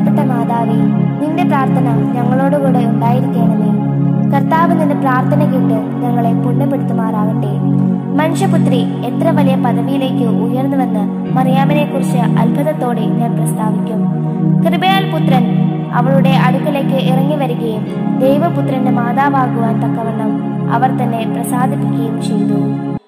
വാഴ്ത്തപ്പെട്ട മാതാവേ നിന്റെ പ്രാർത്ഥന ഞങ്ങളോടുകൂടെ ഉണ്ടായിരിക്കണമേ കർത്താവ് നിന്റെ പ്രാർത്ഥന കേട്ട് ഞങ്ങളെ പുണ്യപ്പെടുത്തുമാറാകട്ടെ മനുഷ്യപുത്രി എത്ര വലിയ പദവിയിലേക്ക് ഉയർന്നുവെന്ന് മറിയാമിനെ കുറിച്ച് അത്ഭുതത്തോടെ ഞാൻ പ്രസ്താവിക്കും കൃപയാൽ പുത്രൻ അവളുടെ അടുക്കലേക്ക് ഇറങ്ങി വരികയും ദൈവപുത്രന്റെ മാതാവാകുവാൻ തക്കവണ്ണം അവർ തന്നെ പ്രസാദിപ്പിക്കുകയും ചെയ്തു